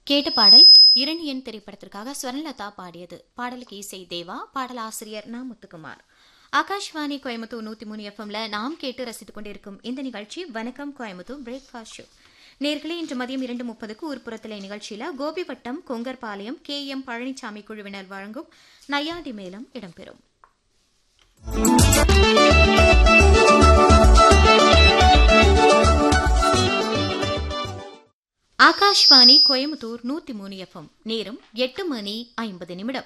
கேட்ட பாடல் இரணியன் திரைப்படத்திற்காக ஸ்வர்ணலதா பாடியது பாடலுக்கு இசை தேவா பாடலாசிரியர் நா முத்துக்குமார் ஆகாஷ்வாணி கோயம்புத்தூர் நூத்தி மூணு எஃப்எம்ல நாம் கேட்டு ரசித்துக் கொண்டிருக்கும் இந்த நிகழ்ச்சி வணக்கம் கோயம்புத்தூர் பிரேக்ஃபாஸ்ட் ஷோ நேர்களே இன்று மதியம் இரண்டு முப்பதுக்கு ஊர்ப்புறத்திலே நிகழ்ச்சியில கோபிவட்டம் கொங்கர்பாளையம் கே எம் பழனிசாமி குழுவினர் வழங்கும் நையாண்டி மேளம் இடம்பெறும் ஆகாஷ்வாணி கோயம்புத்தூர் நூத்தி மூணு எஃப்எம் நேரம் எட்டு மணி ஐம்பது நிமிடம்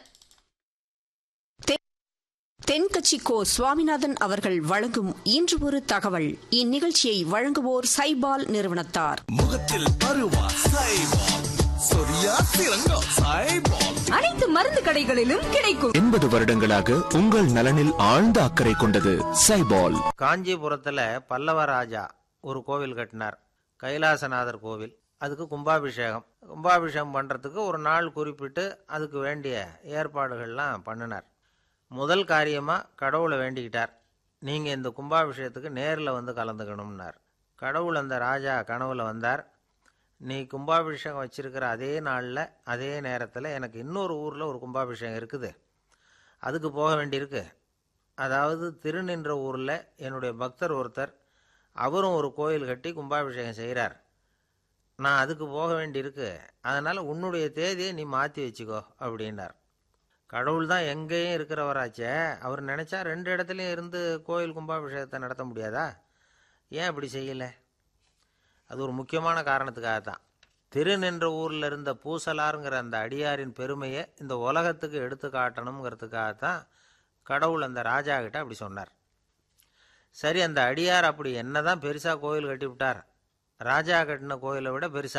தென்கட்சி கோ சுவாமிநாதன் அவர்கள் வழங்கும் இன்று ஒரு தகவல் இந்நிகழ்ச்சியை வழங்குவோர் சைபால் நிறுவனத்தார் முகத்தில் பருவா சைபால் சொரியா சிறங்கா சைபால் அனைத்து மருந்து கடைகளிலும் கிடைக்கும் எண்பது வருடங்களாக உங்கள் நலனில் ஆழ்ந்த அக்கறை கொண்டது சைபால் காஞ்சிபுரத்தில் பல்லவ ராஜா ஒரு கோவில் கட்டினார் கைலாசநாதர் கோவில் அதுக்கு கும்பாபிஷேகம் கும்பாபிஷேகம் பண்ணுறதுக்கு ஒரு நாள் குறிப்பிட்டு அதுக்கு வேண்டிய ஏற்பாடுகள்லாம் பண்ணினார் முதல் காரியமாக கடவுளை வேண்டிக்கிட்டார் நீங்கள் இந்த கும்பாபிஷேகத்துக்கு நேரில் வந்து கலந்துக்கணும்னார் கடவுள் அந்த ராஜா கனவுல வந்தார் நீ கும்பாபிஷேகம் வச்சிருக்கிற அதே நாளில் அதே நேரத்தில் எனக்கு இன்னொரு ஊரில் ஒரு கும்பாபிஷேகம் இருக்குது அதுக்கு போக வேண்டியிருக்கு அதாவது திருநின்ற ஊரில் என்னுடைய பக்தர் ஒருத்தர் அவரும் ஒரு கோயில் கட்டி கும்பாபிஷேகம் செய்கிறார் நான் அதுக்கு போக வேண்டியிருக்கு அதனால் உன்னுடைய தேதியை நீ மாற்றி வச்சுக்கோ அப்படின்னார் கடவுள் தான் எங்கேயும் இருக்கிறவராச்சே அவர் நினச்சா ரெண்டு இடத்துலையும் இருந்து கோயில் கும்பாபிஷேகத்தை நடத்த முடியாதா ஏன் அப்படி செய்யலை அது ஒரு முக்கியமான காரணத்துக்காக தான் திருநின்ற ஊரில் இருந்த பூசலாருங்கிற அந்த அடியாரின் பெருமையை இந்த உலகத்துக்கு எடுத்து காட்டணுங்கிறதுக்காக தான் கடவுள் அந்த ராஜா கிட்ட அப்படி சொன்னார் சரி அந்த அடியார் அப்படி என்னதான் பெருசாக கோயில் கட்டி விட்டார் ராஜா கட்டின கோயிலை விட பெருசா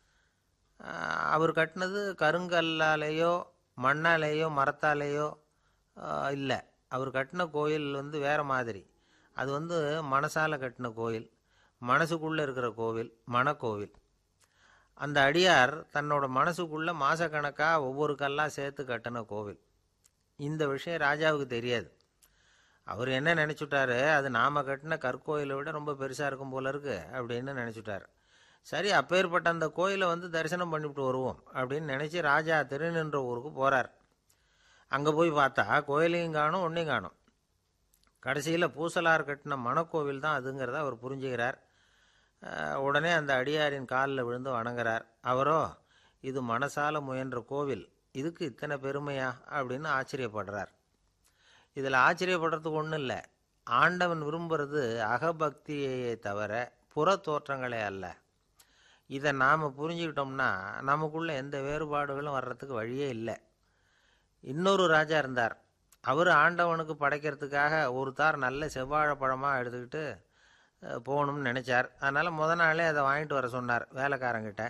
ஆஹ் அவர் கட்டினது கருங்கல்லாலேயோ மண்ணாலேயோ மரத்தாலேயோ இல்லை அவர் கட்டின கோயில் வந்து வேறு மாதிரி அது வந்து மனசால கட்டின கோயில் மனசுக்குள்ளே இருக்கிற கோவில் மனக்கோவில் அந்த அடியார் தன்னோட மனசுக்குள்ளே மாதக்கணக்காக ஒவ்வொரு கல்லாக சேர்த்து கட்டின கோவில் இந்த விஷயம் ராஜாவுக்கு தெரியாது அவர் என்ன நினச்சுட்டாரு அது நாம் கட்டின கற்கோயிலை விட ரொம்ப பெருசாக இருக்கும் போல இருக்கு அப்படின்னு நினச்சிட்டார் சரி அப்பேற்பட்ட அந்த கோயிலை வந்து தரிசனம் பண்ணிவிட்டு வருவோம் அப்படின்னு நினச்சி ராஜா திருநின்ற ஊருக்கு போகிறார் அங்கே போய் பார்த்தா கோயிலையும் காணும் ஒன்றையும் காணும் கடைசியில் பூசலார் கட்டின மணக்கோவில் தான் அதுங்கிறத அவர் புரிஞ்சுக்கிறார் அஹ் உடனே அந்த அடியாரின் காலில் விழுந்து வணங்குறார் அவரோ இது மனசால முயன்ற கோவில் இதுக்கு இத்தனை பெருமையா அப்படின்னு ஆச்சரியப்படுறார் இதில் ஆச்சரியப்படுறதுக்கு ஒன்றும் இல்லை ஆண்டவன் விரும்புறது அகபக்தியையே தவிர புற தோற்றங்களே அல்ல இதை நாம் புரிஞ்சுக்கிட்டோம்னா நமக்குள்ள எந்த வேறுபாடுகளும் வர்றதுக்கு வழியே இல்லை இன்னொரு ராஜா இருந்தார் அவர் ஆண்டவனுக்கு படைக்கிறதுக்காக ஒரு தார் நல்ல செவ்வாழை பழமாக எடுத்துக்கிட்டு அஹ், போகணும்னு நினச்சார் அதனால் முத நாளே அதை வாங்கிட்டு வர சொன்னார் வேலைக்காரங்கிட்ட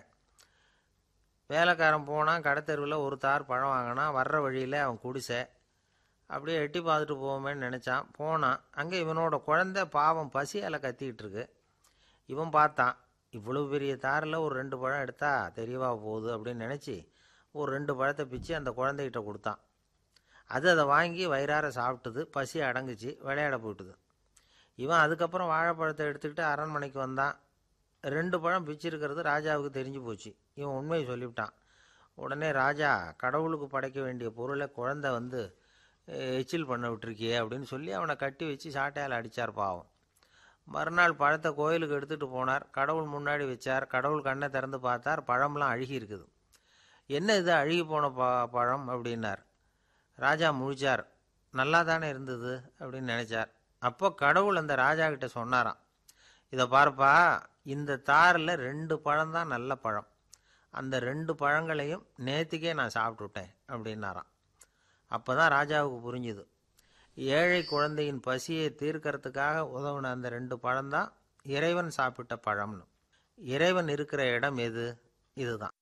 வேலைக்காரன் போனான் கடைத்தெருவில் ஒரு தார் பழம் வாங்கினான் வர்ற வழியில் அவன் குடிசை அப்படியே எட்டி பார்த்துட்டு போவோமேன்னு நினச்சான் போனான் அங்கே இவனோட குழந்தை பாவம் பசியால் கத்திக்கிட்டு இருக்கு இவன் பார்த்தான் இவ்வளவு பெரிய தாரில் ஒரு ரெண்டு பழம் எடுத்தா தெரியவா போகுது அப்படின்னு நினச்சி ஒரு ரெண்டு பழத்தை பிச்சு அந்த குழந்தைகிட்ட கொடுத்தான் அது அதை வாங்கி வயிறார சாப்பிட்டுது பசி அடங்குச்சு விளையாட போயிட்டுது இவன் அதுக்கப்புறம் வாழைப்பழத்தை எடுத்துக்கிட்டு அரண்மனைக்கு வந்தான் ரெண்டு பழம் பிச்சிருக்கிறது ராஜாவுக்கு தெரிஞ்சு போச்சு இவன் உண்மையை சொல்லிவிட்டான் உடனே ராஜா கடவுளுக்கு படைக்க வேண்டிய பொருளை குழந்தை வந்து "எ- எச்சில் பண்ண விட்டுருக்கியே அப்படின்னு சொல்லி அவனை கட்டி வச்சு சாட்டையால் அடித்தார் பாவம் மறுநாள் பழத்தை கோயிலுக்கு எடுத்துகிட்டு போனார் கடவுள் முன்னாடி வச்சார் கடவுள் கண்ணை திறந்து பார்த்தார் பழம்லாம் அழுகி இருக்குது என்ன இது அழுகி போன ப பழம் அப்படின்னார் ராஜா முழிச்சார் நல்லா தானே இருந்தது அப்படின்னு நினச்சார் அப்போ கடவுள் அந்த ராஜா கிட்ட சொன்னாராம் இதை பாருப்பா இந்த தாரில் ரெண்டு பழம் தான் நல்ல பழம் அந்த ரெண்டு பழங்களையும் நேத்திக்கே நான் சாப்பிட்டுட்டேன் அப்படின்னாராம் அப்போ தான் ராஜாவுக்கு புரிஞ்சுது ஏழை குழந்தையின் பசியை தீர்க்கறதுக்காக உதவுன அந்த ரெண்டு பழம்தான் இறைவன் சாப்பிட்ட பழம்னு இறைவன் இருக்கிற இடம் எது இதுதான்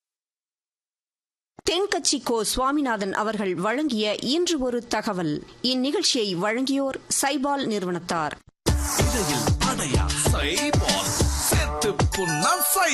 தென்கட்சி கோ சுவாமிநாதன் அவர்கள் வழங்கிய இன்று ஒரு தகவல் இந்நிகழ்ச்சியை வழங்கியோர் சைபால் நிறுவனத்தார் இடையில் அடையா சைபால் சேர்த்து புண்ணா சை